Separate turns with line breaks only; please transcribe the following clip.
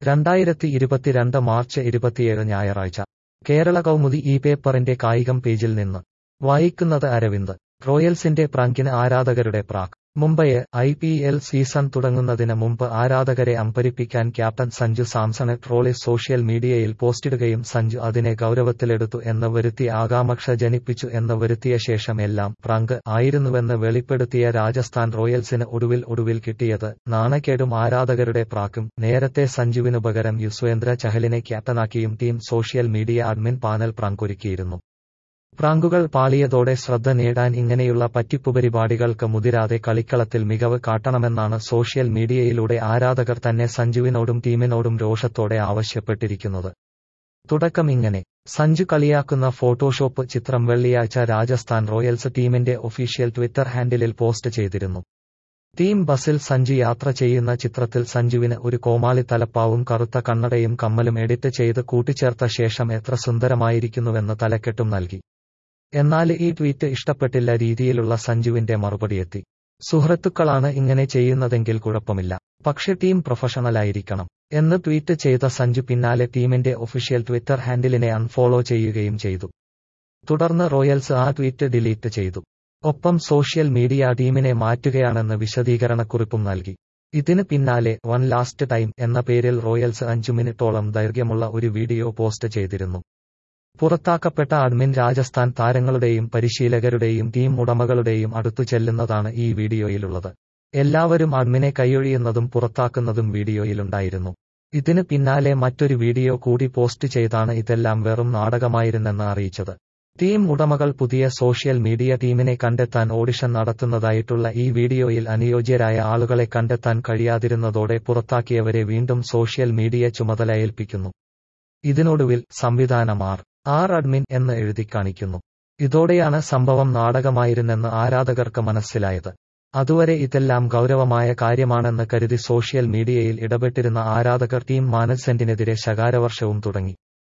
രണ്ടായിരത്തി ഇരുപത്തിരണ്ട് മാർച്ച് ഇരുപത്തിയേഴ് ഞായറാഴ്ച കേരള കൗമുദി ഈ പേപ്പറിന്റെ കായികം പേജിൽ നിന്ന് വായിക്കുന്നത് അരവിന്ദ് റോയൽസിന്റെ പ്രാങ്കിന് ആരാധകരുടെ പ്രാക് മുംബൈയെ ഐ പി എൽ സീസൺ തുടങ്ങുന്നതിന് മുമ്പ് ആരാധകരെ അമ്പരിപ്പിക്കാൻ ക്യാപ്റ്റൻ സഞ്ജു സാംസണെ ട്രോളി സോഷ്യൽ മീഡിയയിൽ പോസ്റ്റിടുകയും സഞ്ജു അതിനെ ഗൗരവത്തിലെടുത്തു എന്ന് വരുത്തി ആകാംക്ഷ ജനിപ്പിച്ചു എന്ന് വരുത്തിയ ശേഷം എല്ലാം പ്രാങ്ക് ആയിരുന്നുവെന്ന് വെളിപ്പെടുത്തിയ രാജസ്ഥാൻ റോയൽസിന് ഒടുവിൽ ഒടുവിൽ കിട്ടിയത് നാണക്കേടും ആരാധകരുടെ പ്രാക്കും നേരത്തെ സഞ്ജുവിനു പകരം യുസ്വേന്ദ്ര ചഹലിനെ ക്യാപ്റ്റനാക്കിയും team social media admin panel പ്രാങ്കൊരുക്കിയിരുന്നു പ്രാങ്കുകൾ പാളിയതോടെ ശ്രദ്ധ നേടാൻ ഇങ്ങനെയുള്ള പറ്റിപ്പുപരിപാടികൾക്ക് മുതിരാതെ കളിക്കളത്തിൽ മികവ് കാട്ടണമെന്നാണ് സോഷ്യൽ മീഡിയയിലൂടെ ആരാധകർ തന്നെ സഞ്ജുവിനോടും ടീമിനോടും രോഷത്തോടെ ആവശ്യപ്പെട്ടിരിക്കുന്നത് തുടക്കം ഇങ്ങനെ സഞ്ജു കളിയാക്കുന്ന ഫോട്ടോഷോപ്പ് ചിത്രം വെള്ളിയാഴ്ച രാജസ്ഥാൻ റോയൽസ് ടീമിന്റെ ഒഫീഷ്യൽ ട്വിറ്റർ ഹാൻഡിലിൽ പോസ്റ്റ് ചെയ്തിരുന്നു ടീം ബസിൽ സഞ്ജു യാത്ര ചെയ്യുന്ന ചിത്രത്തിൽ സഞ്ജുവിന് ഒരു കോമാളി തലപ്പാവും കറുത്ത കണ്ണടയും കമ്മലും എഡിറ്റ് ചെയ്ത് കൂട്ടിച്ചേർത്ത ശേഷം എത്ര സുന്ദരമായിരിക്കുന്നുവെന്ന് തലക്കെട്ടും നൽകി എന്നാൽ ഈ ട്വീറ്റ് ഇഷ്ടപ്പെട്ടില്ല രീതിയിലുള്ള സഞ്ജുവിന്റെ മറുപടിയെത്തി സുഹൃത്തുക്കളാണ് ഇങ്ങനെ ചെയ്യുന്നതെങ്കിൽ കുഴപ്പമില്ല പക്ഷെ ടീം പ്രൊഫഷണലായിരിക്കണം എന്ന് ട്വീറ്റ് ചെയ്ത സഞ്ജു പിന്നാലെ ടീമിന്റെ ഒഫീഷ്യൽ ട്വിറ്റർ ഹാൻഡിലിനെ അൺഫോളോ ചെയ്യുകയും ചെയ്തു തുടർന്ന് റോയൽസ് ആ ട്വീറ്റ് ഡിലീറ്റ് ചെയ്തു ഒപ്പം സോഷ്യൽ മീഡിയ ടീമിനെ മാറ്റുകയാണെന്ന് വിശദീകരണക്കുറിപ്പും നൽകി ഇതിന് പിന്നാലെ വൺ ലാസ്റ്റ് ടൈം എന്ന പേരിൽ റോയൽസ് അഞ്ചു മിനിറ്റോളം ദൈർഘ്യമുള്ള ഒരു വീഡിയോ പോസ്റ്റ് ചെയ്തിരുന്നു പുറത്താക്കപ്പെട്ട അഡ്മിൻ രാജസ്ഥാൻ താരങ്ങളുടെയും പരിശീലകരുടെയും ടീം ഉടമകളുടെയും അടുത്തു ചെല്ലുന്നതാണ് ഈ വീഡിയോയിലുള്ളത് എല്ലാവരും അഡ്മിനെ കൈയൊഴിയുന്നതും പുറത്താക്കുന്നതും വീഡിയോയിലുണ്ടായിരുന്നു ഇതിന് പിന്നാലെ മറ്റൊരു വീഡിയോ കൂടി പോസ്റ്റ് ചെയ്താണ് ഇതെല്ലാം വെറും നാടകമായിരുന്നെന്ന് അറിയിച്ചത് ടീം ഉടമകൾ പുതിയ സോഷ്യൽ മീഡിയ ടീമിനെ കണ്ടെത്താൻ ഓഡിഷൻ നടത്തുന്നതായിട്ടുള്ള ഈ വീഡിയോയിൽ അനുയോജ്യരായ ആളുകളെ കണ്ടെത്താൻ കഴിയാതിരുന്നതോടെ പുറത്താക്കിയവരെ വീണ്ടും സോഷ്യൽ മീഡിയ ചുമതല ഏൽപ്പിക്കുന്നു ഇതിനൊടുവിൽ സംവിധാനം ആർ ആർ അഡ്മിൻ എന്ന് എഴുതി കാണിക്കുന്നു ഇതോടെയാണ് സംഭവം നാടകമായിരുന്നെന്ന് ആരാധകർക്ക് മനസ്സിലായത് അതുവരെ ഇതെല്ലാം ഗൗരവമായ കാര്യമാണെന്ന് കരുതി സോഷ്യൽ മീഡിയയിൽ ഇടപെട്ടിരുന്ന ആരാധകർ ടീം മാനേജ്മെന്റിനെതിരെ ശകാരവർഷവും തുടങ്ങി